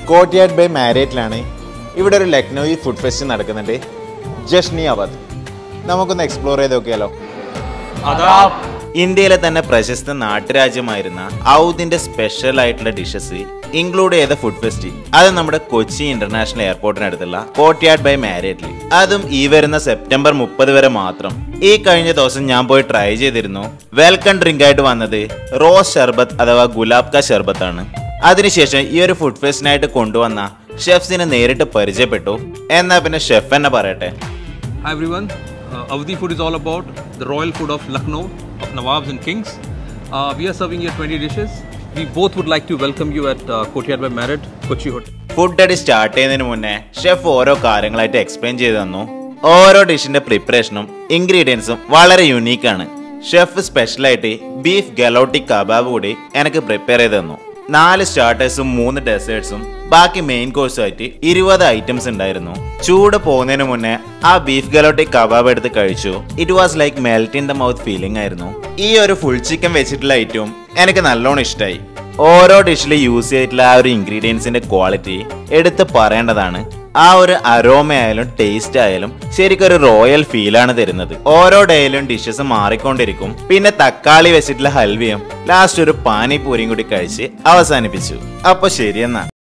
കോട്ടിയാട് by മാരേറ്റിലാണ് ഇവിടെ ഒരു ലക്നൗയി food fest നടക്കുന്നുണ്ട് ജഷ്നി അവധ് നമുക്കൊന്ന് എക്സ്പ്ലോർ ചെയ്ത് നോക്കിയാലോ ഇന്ത്യയിലെ തന്നെ പ്രശസ്ത നാട്ടുരാജ്യമായിരുന്ന ഔദിന്റെ സ്പെഷ്യൽ ആയിട്ടുള്ള ഡിഷസ് ഇൻക്ലൂഡ് ചെയ്ത ഫുഡ് ഫെസ്റ്റ് അത് നമ്മുടെ കൊച്ചി ഇന്റർനാഷണൽ എയർപോർട്ടിനടുത്തുള്ള കോട്ടിയാട് ബൈ മാരേറ്റിൽ അതും ഈ വരുന്ന സെപ്റ്റംബർ മുപ്പത് വരെ മാത്രം ഈ കഴിഞ്ഞ ദിവസം ഞാൻ പോയി ട്രൈ ചെയ്തിരുന്നു വെൽക്കം ഡ്രിങ്ക് ആയിട്ട് വന്നത് റോസ് ഷർബത്ത് അഥവാ ഗുലാബ് കാ ഷർബത്ത് ആണ് അതിനുശേഷം ഈ ഒരു ഫുഡ് ഫെസ്റ്റിനായിട്ട് കൊണ്ടുവന്ന ഷെഫ്സിനെ നേരിട്ട് പരിചയപ്പെട്ടു എന്നാ പിന്നെ ഷെഫ് എന്നെ പറയട്ടെ Hi everyone. Uh, Avdi food is all about the royal food of Lucknow, of Nawabs and Kings. Uh, we are serving here 20 dishes. We both would like to welcome you at uh, Courtyard by Marriott, Kochi Hotel. Food അടി start ചെയ്യുന്നതിന് മുന്നേ chef ഓരോ കാര്യങ്ങളായിട്ട് explain ചെയ്തു തന്നു ഓരോ ഡിഷിന്റെ പ്രിപ്പറേഷനും ഇൻഗ്രീഡിയൻസും വളരെ യുണീക്ക് ആണ് ഷെഫ് സ്പെഷ്യലായിട്ട് ബീഫ് ഗലോട്ടി കബാബ് കൂടി എനിക്ക് പ്രിപ്പയർ ചെയ്ത് തന്നു നാല് സ്റ്റാർട്ടേഴ്സും മൂന്ന് ഡെസേർട്സും ബാക്കി മെയിൻ കോഴ്സും ആയിട്ട് ഇരുപത് ഐറ്റംസ് ഉണ്ടായിരുന്നു ചൂട് പോകുന്നതിന് മുന്നേ ആ ബീഫ് ഗലോട്ടി കബാബ് എടുത്ത് കഴിച്ചു it was like melt in the mouth feeling ആയിരുന്നു ഈ ഒരു ഫുൾ ചിക്കൻ വെച്ചിട്ടുള്ള ഐറ്റവും എനിക്ക് നല്ലോണം ഇഷ്ടമായി ഓരോ ഡിഷിൽ യൂസ് ചെയ്തിട്ടുള്ള ആ ഒരു ഇൻഗ്രീഡിയൻസിന്റെ ക്വാളിറ്റി എടുത്ത് പറയേണ്ടതാണ് ആ ഒരു അരോമ ആയാലും ടേസ്റ്റ് ആയാലും ശരിക്കും ഒരു റോയൽ ഫീലാണ് തരുന്നത് ഓരോ ഡേയിലും ഡിഷസ് മാറിക്കൊണ്ടിരിക്കും പിന്നെ തക്കാളി വെച്ചിട്ടുള്ള ഹൽവയും ലാസ്റ്റ് ഒരു പാനിപൂരിയും കൂടി കഴിച്ച് അവസാനിപ്പിച്ചു അപ്പൊ ശരിയെന്നാ